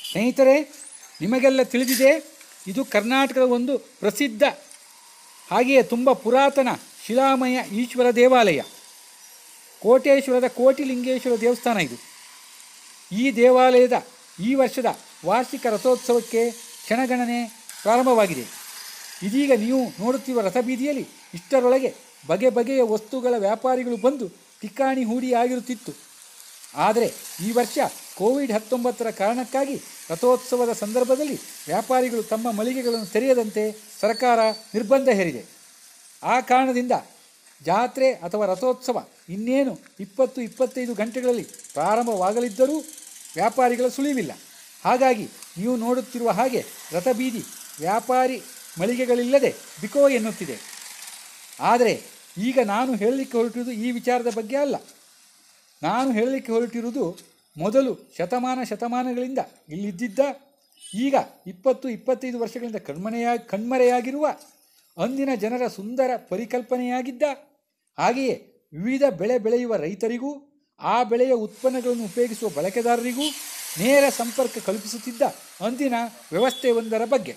ಸ್ನೇಹಿತರೆ ನಿಮಗೆಲ್ಲ ತಿಳಿದಿದೆ ಇದು ಕರ್ನಾಟಕದ ಒಂದು ಪ್ರಸಿದ್ಧ ಹಾಗೆಯೇ ತುಂಬ ಪುರಾತನ ಶಿಲಾಮಯ ಈಶ್ವರ ದೇವಾಲಯ ಕೋಟೇಶ್ವರದ ಕೋಟಿಲಿಂಗೇಶ್ವರ ದೇವಸ್ಥಾನ ಇದು ಈ ದೇವಾಲಯದ ಈ ವರ್ಷದ ವಾರ್ಷಿಕ ರಥೋತ್ಸವಕ್ಕೆ ಕ್ಷಣಗಣನೆ ಪ್ರಾರಂಭವಾಗಿದೆ ಇದೀಗ ನೀವು ನೋಡುತ್ತಿರುವ ರಥಬೀದಿಯಲ್ಲಿ ಇಷ್ಟರೊಳಗೆ ಬಗೆ ಬಗೆಯ ವಸ್ತುಗಳ ವ್ಯಾಪಾರಿಗಳು ಬಂದು ಠಿಕಾಣಿ ಹೂಡಿಯಾಗಿರುತ್ತಿತ್ತು ಆದರೆ ಈ ವರ್ಷ ಕೋವಿಡ್ ಹತ್ತೊಂಬತ್ತರ ಕಾರಣಕ್ಕಾಗಿ ರಥೋತ್ಸವದ ಸಂದರ್ಭದಲ್ಲಿ ವ್ಯಾಪಾರಿಗಳು ತಮ್ಮ ಮಳಿಗೆಗಳನ್ನು ತೆರೆಯದಂತೆ ಸರ್ಕಾರ ನಿರ್ಬಂಧ ಹೇರಿದೆ ಆ ಕಾರಣದಿಂದ ಜಾತ್ರೆ ಅಥವಾ ರಥೋತ್ಸವ ಇನ್ನೇನು ಇಪ್ಪತ್ತು ಇಪ್ಪತ್ತೈದು ಗಂಟೆಗಳಲ್ಲಿ ಪ್ರಾರಂಭವಾಗಲಿದ್ದರೂ ವ್ಯಾಪಾರಿಗಳ ಸುಳಿವಿಲ್ಲ ಹಾಗಾಗಿ ನೀವು ನೋಡುತ್ತಿರುವ ಹಾಗೆ ರಥಬೀದಿ ವ್ಯಾಪಾರಿ ಮಳಿಗೆಗಳಿಲ್ಲದೆ ಬಿಕೋ ಎನ್ನುತ್ತಿದೆ ಆದರೆ ಈಗ ನಾನು ಹೇಳಲಿಕ್ಕೆ ಹೊರಟಿರುವುದು ಈ ವಿಚಾರದ ಬಗ್ಗೆ ಅಲ್ಲ ನಾನು ಹೇಳಲಿಕ್ಕೆ ಹೊರಟಿರುವುದು ಮೊದಲು ಶತಮಾನ ಶತಮಾನಗಳಿಂದ ಇಲ್ಲಿದ್ದಿದ್ದ ಈಗ ಇಪ್ಪತ್ತು ಇಪ್ಪತ್ತೈದು ವರ್ಷಗಳಿಂದ ಕಣ್ಮನೆಯ ಕಣ್ಮರೆಯಾಗಿರುವ ಅಂದಿನ ಜನರ ಸುಂದರ ಪರಿಕಲ್ಪನೆಯಾಗಿದ್ದ ಹಾಗೆಯೇ ವಿವಿಧ ಬೆಳೆ ಬೆಳೆಯುವ ರೈತರಿಗೂ ಆ ಬೆಳೆಯ ಉತ್ಪನ್ನಗಳನ್ನು ಉಪಯೋಗಿಸುವ ಬಳಕೆದಾರರಿಗೂ ನೇರ ಸಂಪರ್ಕ ಕಲ್ಪಿಸುತ್ತಿದ್ದ ಅಂದಿನ ವ್ಯವಸ್ಥೆಯೊಂದರ ಬಗ್ಗೆ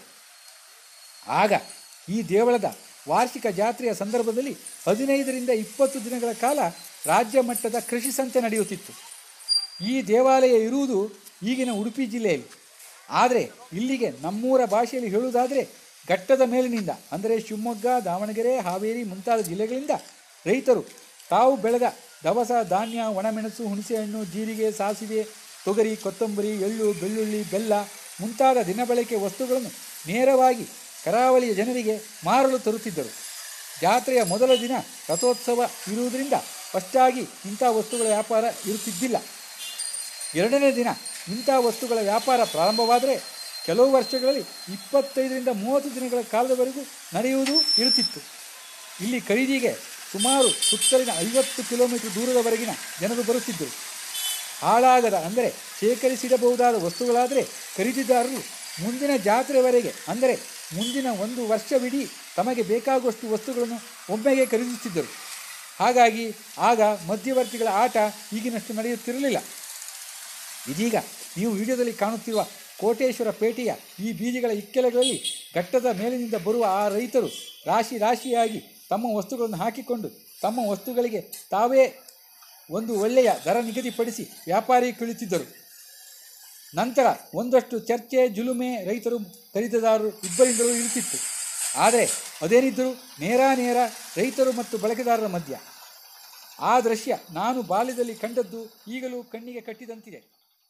ಆಗ ಈ ದೇವಳದ ವಾರ್ಷಿಕ ಜಾತ್ರೆಯ ಸಂದರ್ಭದಲ್ಲಿ ಹದಿನೈದರಿಂದ ಇಪ್ಪತ್ತು ದಿನಗಳ ಕಾಲ ರಾಜ್ಯ ಮಟ್ಟದ ಕೃಷಿ ಸಂತೆ ನಡೆಯುತ್ತಿತ್ತು ಈ ದೇವಾಲಯ ಇರುವುದು ಈಗಿನ ಉಡುಪಿ ಜಿಲ್ಲೆಯಲ್ಲಿ ಆದರೆ ಇಲ್ಲಿಗೆ ನಮ್ಮೂರ ಭಾಷೆಯಲ್ಲಿ ಹೇಳುವುದಾದರೆ ಘಟ್ಟದ ಮೇಲಿನಿಂದ ಅಂದರೆ ಶಿವಮೊಗ್ಗ ದಾವಣಗೆರೆ ಹಾವೇರಿ ಮುಂತಾದ ಜಿಲ್ಲೆಗಳಿಂದ ರೈತರು ತಾವು ಬೆಳೆದ ದವಸ ಧಾನ್ಯ ಒಣಮೆಣಸು ಹುಣಸೆಹಣ್ಣು ಜೀರಿಗೆ ಸಾಸಿವೆ ತೊಗರಿ ಕೊತ್ತಂಬರಿ ಎಳ್ಳು ಬೆಳ್ಳುಳ್ಳಿ ಬೆಲ್ಲ ಮುಂತಾದ ದಿನಬಳಕೆ ವಸ್ತುಗಳನ್ನು ನೇರವಾಗಿ ಕರಾವಳಿಯ ಜನರಿಗೆ ಮಾರಲು ತರುತ್ತಿದ್ದರು ಜಾತ್ರೆಯ ಮೊದಲ ದಿನ ರಥೋತ್ಸವ ಇರುವುದರಿಂದ ಫಸ್ಟಾಗಿ ಇಂಥ ವಸ್ತುಗಳ ವ್ಯಾಪಾರ ಇರುತ್ತಿದ್ದಿಲ್ಲ ಎರಡನೇ ದಿನ ಇಂಥ ವಸ್ತುಗಳ ವ್ಯಾಪಾರ ಪ್ರಾರಂಭವಾದರೆ ಕೆಲವು ವರ್ಷಗಳಲ್ಲಿ ಇಪ್ಪತ್ತೈದರಿಂದ ಮೂವತ್ತು ದಿನಗಳ ಕಾಲದವರೆಗೂ ನಡೆಯುವುದು ಇರುತ್ತಿತ್ತು ಇಲ್ಲಿ ಖರೀದಿಗೆ ಸುಮಾರು ಸುತ್ತಲಿನ ಐವತ್ತು ಕಿಲೋಮೀಟರ್ ದೂರದವರೆಗಿನ ಜನರು ಬರುತ್ತಿದ್ದರು ಹಾಳಾಗದ ಅಂದರೆ ಶೇಖರಿಸಿಡಬಹುದಾದ ವಸ್ತುಗಳಾದರೆ ಖರೀದಿದಾರರು ಮುಂದಿನ ಜಾತ್ರೆವರೆಗೆ ಅಂದರೆ ಮುಂದಿನ ಒಂದು ವರ್ಷವಿಡೀ ತಮಗೆ ಬೇಕಾಗುವಷ್ಟು ವಸ್ತುಗಳನ್ನು ಒಮ್ಮೆಗೆ ಖರೀದಿಸುತ್ತಿದ್ದರು ಹಾಗಾಗಿ ಆಗ ಮಧ್ಯವರ್ತಿಗಳ ಆಟ ಈಗಿನಷ್ಟು ನಡೆಯುತ್ತಿರಲಿಲ್ಲ ಇದೀಗ ನೀವು ವಿಡಿಯೋದಲ್ಲಿ ಕಾಣುತ್ತಿರುವ ಕೋಟೇಶ್ವರ ಪೇಟೆಯ ಈ ಬೀದಿಗಳ ಇಕ್ಕೆಲಗಳಲ್ಲಿ ಘಟ್ಟದ ಮೇಲಿನಿಂದ ಬರುವ ಆ ರೈತರು ರಾಶಿ ರಾಶಿಯಾಗಿ ತಮ್ಮ ವಸ್ತುಗಳನ್ನು ಹಾಕಿಕೊಂಡು ತಮ್ಮ ವಸ್ತುಗಳಿಗೆ ತಾವೇ ಒಂದು ಒಳ್ಳೆಯ ದರ ನಿಗದಿಪಡಿಸಿ ವ್ಯಾಪಾರಿ ಕುಳಿತಿದ್ದರು ನಂತರ ಒಂದಷ್ಟು ಚರ್ಚೆ ಜುಲುಮೆ ರೈತರು ಖರೀದಿದಾರರು ಇಬ್ಬರಿಂದಲೂ ಇರುತ್ತಿತ್ತು ಆದರೆ ಅದೇನಿದ್ದರೂ ನೇರ ನೇರ ರೈತರು ಮತ್ತು ಬಳಕೆದಾರರ ಮಧ್ಯ ಆ ದೃಶ್ಯ ನಾನು ಬಾಲ್ಯದಲ್ಲಿ ಕಂಡದ್ದು ಈಗಲೂ ಕಣ್ಣಿಗೆ ಕಟ್ಟಿದಂತಿದೆ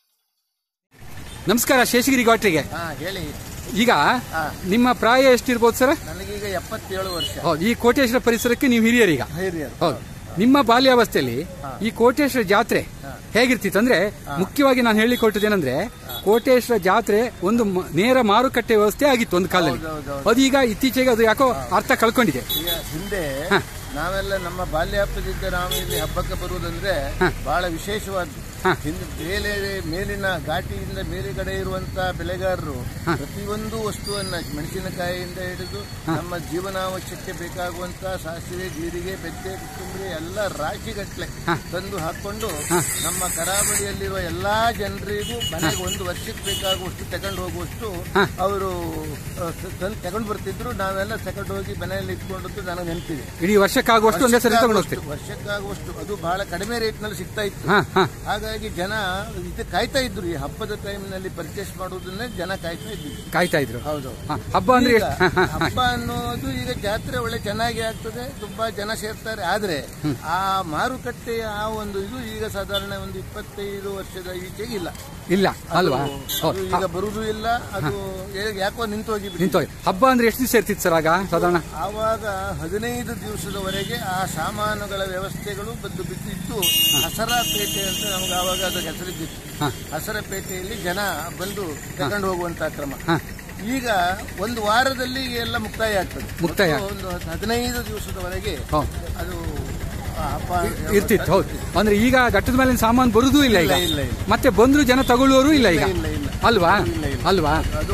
ನಮಸ್ಕಾರ ಶೇಷಗಿರಿ ಗಾಟ್ರಿಗೆ ಹಾ ಹೇಳಿ ಈಗ ಹಾ. ನಿಮ್ಮ ಪ್ರಾಯ ಎಷ್ಟಿರ್ಬೋದು ಸರ್ ನನಗೀಗ ಎಪ್ಪತ್ತೇಳು ವರ್ಷ ಹೌದು ಈ ಕೋಟೇಶ್ವರ ಪರಿಸರಕ್ಕೆ ನೀವು ಹಿರಿಯರೀಗ ಹಿರಿಯರು ಹೌದು ನಿಮ್ಮ ಬಾಲ್ಯಾವಸ್ಥೆಯಲ್ಲಿ ಈ ಕೋಟೇಶ್ವರ ಜಾತ್ರೆ ಹೇಗಿರ್ತಿತ್ತು ಅಂದ್ರೆ ಮುಖ್ಯವಾಗಿ ನಾನು ಹೇಳಿ ಕೊಟ್ಟದೇನೆಂದ್ರೆ ಕೋಟೇಶ್ವರ ಜಾತ್ರೆ ಒಂದು ಮ- ನೇರ ಮಾರುಕಟ್ಟೆ ವ್ಯವಸ್ಥೆ ಆಗಿತ್ತು ಒಂದು ಕಾಲದಲ್ಲಿ ಹೌದೌದು. ಅದೀಗ ಇತ್ತೀಚೆಗೆ ಅದು ಯಾಕೋ ಅರ್ಥ ಕಳ್ಕೊಂಡಿದೆ ಈಗ ಹಿಂದೆ ನಾವೆಲ್ಲ ನಮ್ಮ ಬಾಲ್ಯಾಪದಿಂದ ನಾವು ಇಲ್ಲಿ ಹಬ್ಬಕ್ಕೆ ಬರುವುದಂದ್ರೆ ಬಹಳ ವಿಶೇಷವಾದ್ದು ಹಿಂದೆ ಮೇಲೆ ಮೇಲಿನ ಘಾಟಿಯಿಂದ ಮೇಲುಗಡೆ ಇರುವಂತ ಬೆಳೆಗಾರರು ಪ್ರತಿಯೊಂದು ವಸ್ತುವನ್ನ ಮೆಣಸಿನಕಾಯಿಯಿಂದ ಹಿಡಿದು ನಮ್ಮ ಜೀವನಾವಶ್ಯಕ್ಕೆ ಬೇಕಾಗುವಂತ ಸಾಸಿವೆ ಜೀರಿಗೆ ಬೆತ್ತೆ ಕೊತ್ತಂಬರಿ ಎಲ್ಲ ರಾಶಿಗಟ್ಲೆ ತಂದು ಹಾಕೊಂಡು ನಮ್ಮ ಕರಾವಳಿಯಲ್ಲಿರುವ ಎಲ್ಲಾ ಜನರಿಗೂ ಮನೆಗೆ ಒಂದು ವರ್ಷಕ್ಕೆ ಬೇಕಾಗುವಷ್ಟು ತಗೊಂಡು ಹೋಗುವಷ್ಟು ಅವರು ತಗೊಂಡು ಬರ್ತಿದ್ರು ನಾವೆಲ್ಲ ತಗೊಂಡು ಹೋಗಿ ಮನೆಯಲ್ಲಿ ಇಟ್ಕೊಂಡದ್ದು ನನಗೆ ನೆನಪಿದೆ ಇಡೀ ವರ್ಷಕ್ಕಾಗುವಷ್ಟು ಒಂದೇ ಸರಿ ತಗೊಂಡು ಹೋಗ್ತೀರಿ ವರ್ಷಕ್ಕಾಗುವಷ್ಟು ಅದು ಬಹಳ ಕಡಿಮೆ ರೇಟ್ ನಲ್ಲಿ ಸಿಗ್ತಾ ಇತ್ತು ಹಾ ಹಾ ಹಾಗಾಗಿ ಜನ ಇದು ಕಾಯ್ತಾ ಇದ್ರು ಈ ಹಬ್ಬದ ಟೈಮ್ನಲ್ಲಿ ಪರ್ಚೇಸ್ ಮಾಡುವುದನ್ನೇ ಜನ ಕಾಯ್ತಾ ಇದ್ರು ಕಾಯ್ತಾ ಇದ್ರು ಹೌದು ಹಾ, ಹಬ್ಬ ಅಂದ್ರೆ ಈಗ ಎಷ್ಟು ಹಾ, ಹಾ, ಹಾ. ಹಬ್ಬ ಅನ್ನೋದು ಈಗ ಜಾತ್ರೆ ಒಳ್ಳೆ ಚೆನ್ನಾಗಿ ಆಗ್ತದೆ ತುಂಬಾ ಜನ ಸೇರ್ತಾರೆ ಆದ್ರೆ ಆ ಮಾರುಕಟ್ಟೆಯ ಆ ಒಂದು ಇದು ಈಗ ಸಾಧಾರಣ ಒಂದು ಇಪ್ಪತ್ತೈದು ವರ್ಷದ ಈಚೆಗೆ ಇಲ್ಲ ಇಲ್ಲ ಅಲ್ವಾ ಅದು ಹೌದು ಈಗ ಬರುವುದು ಇಲ್ಲ ಅದು ಏ- ಯಾಕೋ ನಿಂತು ಹೋಗಿ ನಿಂತೋಗಿ ಹಬ್ಬ ಅಂದ್ರೆ ಎಷ್ಟು ದಿವಸ ಇರ್ತಿತ್ತು ಸರ್ ಆಗ ಸಾಧಾರಣ ಆವಾಗ ಹದಿನೈದು ದಿವಸದವರೆಗೆ ಆ ಸಾಮಾನುಗಳ ವ್ಯವಸ್ಥೆಗಳು ಬಂದು ಬಿದ್ದಿತ್ತು ಹಸರ ಪೇಟೆ ಅಂತ ನಮ್ಗೆ ಆವಾಗ ಅದಕ್ಕೆ ಹೆಸರಿದ್ದಿತ್ತು ಹಾ. ಹಸರ ಪೇಟೆಯಲ್ಲಿ ಜನ ಬಂದು ತಗೊಂಡು ಹೋಗುವಂತ ಕ್ರಮ ಹಾ. ಈಗ ಒಂದು ವಾರದಲ್ಲಿ ಎಲ್ಲ ಮುಕ್ತಾಯ ಆಗ್ತದೆ ಮುಕ್ತಾಯ. ಮತ್ತು ಒಂದು ಹದಿನೈದು ದಿವಸದವರೆಗೆ ಹೌದು ಅದು ಆ ಹಬ್ಬ ಇರ್ತಿತ್ತು ಹೌದು ಅಂದ್ರೆ ಈಗ ಘಟ್ಟದ ಮೇಲಿನ ಸಾಮಾನು ಬರುದೂ ಇಲ್ಲ ಈಗ ಇಲ್ಲ, ಇಲ್ಲ, ಇಲ್ಲ. ಮತ್ತೆ ಬಂದ್ರು ಜನ ತಗೊಳ್ಳುವವರು ಇಲ್ಲ ಈಗ ಇಲ್ಲ, ಇಲ್ಲ. ಅಲ್ವಾ ಇಲ್ಲ, ಇಲ್ಲ. ಅಲ್ವಾ ಅದು ಹೌದು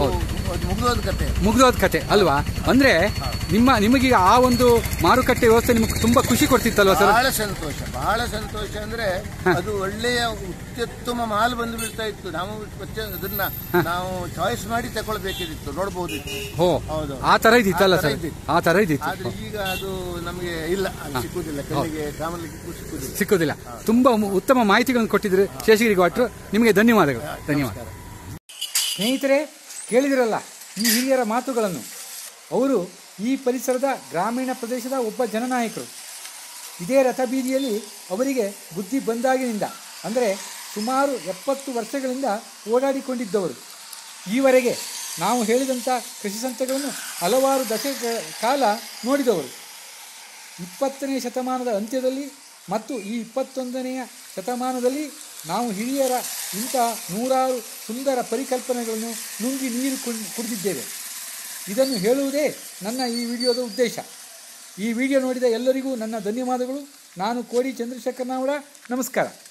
ಅದು ಮುಗಿದೋದ ಕತೆ ಮುಗ್ದೋದ ಕತೆ ಅಲ್ವಾ ಅಂದ್ರೆ ನಿಮ್ಮ ನಿಮಗೀಗ ಆ ಒಂದು ಮಾರುಕಟ್ಟೆ ವ್ಯವಸ್ಥೆ ನಿಮಗೆ ತುಂಬಾ ಖುಷಿ ಕೊಡ್ತಿತ್ತಲ್ವಾ ಸರ್ ಬಹಳ ಸಂತೋಷ ಬಹಳ ಸಂತೋಷ ಅಂದ್ರೆ ಅದು ಒಳ್ಳೆಯ ಅತ್ಯುತ್ತಮ ಮಾಲ್ ಬಂದು ಬೀಳ್ತಾ ಇತ್ತು ನಾವು ಮತ್ತೆ ಅದನ್ನ ನಾವು ಚಾಯ್ಸ್ ಮಾಡಿ ತಗೊಳ್ಬೇಕಿತ್ತು ನೋಡಬಹುದಿತ್ತು ಹೋ ಹೌದು ಆ ತರ ಇದ್ದಿತ್ತಲ್ಲ ಆ ಥರ ಸರ್ ಇದ್ದಿತ್ತು. ಆ ತರ ಇದ್ದಿತ್ತು ಆದ್ರೆ ಈಗ ಅದು ನಮಗೆ ಇಲ್ಲ ಅದು ಸಿಕ್ಕುದಿಲ್ಲ ಕಣ್ಣಿಗೆ ಕಾಮಲಿಕ್ಕೆ ಸಿಕ್ಕುದಿಲ್ಲ ಸಿಕ್ಕೋದಿಲ್ಲ ತುಂಬಾ ಮು- ಉತ್ತಮ ಮಾಹಿತಿಗಳನ್ನು ಕೊಟ್ಟಿದ್ರು ಶೇಷಗಿರಿ ಭಟ್ರು ನಿಮಗೆ ಧನ್ಯವಾದಗಳು ಧನ್ಯವಾದ ಸ್ನೇಹಿತರೆ ಕೇಳಿದಿರಲ್ಲ ಈ ಹಿರಿಯರ ಮಾತುಗಳನ್ನು ಅವರು ಈ ಪರಿಸರದ ಗ್ರಾಮೀಣ ಪ್ರದೇಶದ ಒಬ್ಬ ಜನನಾಯಕರು ಇದೇ ರಥಬೀದಿಯಲ್ಲಿ ಅವರಿಗೆ ಬುದ್ಧಿ ಬಂದಾಗಿನಿಂದ ಅಂದರೆ ಸುಮಾರು ಎಪ್ಪತ್ತು ವರ್ಷಗಳಿಂದ ಓಡಾಡಿಕೊಂಡಿದ್ದವರು ಈವರೆಗೆ ನಾವು ಹೇಳಿದಂಥ ಕೃಷಿ ಸಂತೆಗಳನ್ನು ಹಲವಾರು ದಶಕ ಕಾಲ ನೋಡಿದವರು ಇಪ್ಪತ್ತನೇ ಶತಮಾನದ ಅಂತ್ಯದಲ್ಲಿ ಮತ್ತು ಈ ಇಪ್ಪತ್ತೊಂದನೆಯ ಶತಮಾನದಲ್ಲಿ ನಾವು ಹಿರಿಯರ ಇಂಥ ನೂರಾರು ಸುಂದರ ಪರಿಕಲ್ಪನೆಗಳನ್ನು ನುಂಗಿ ನೀರು ಕುಣ್- ಕುಡಿದಿದ್ದೇವೆ ಇದನ್ನು ಹೇಳುವುದೇ ನನ್ನ ಈ ವಿಡಿಯೋದ ಉದ್ದೇಶ ಈ ವಿಡಿಯೋ ನೋಡಿದ ಎಲ್ಲರಿಗೂ ನನ್ನ ಧನ್ಯವಾದಗಳು ನಾನು ಕೋಡಿ ಚಂದ್ರಶೇಖರ್ ನಾವಡ ನಮಸ್ಕಾರ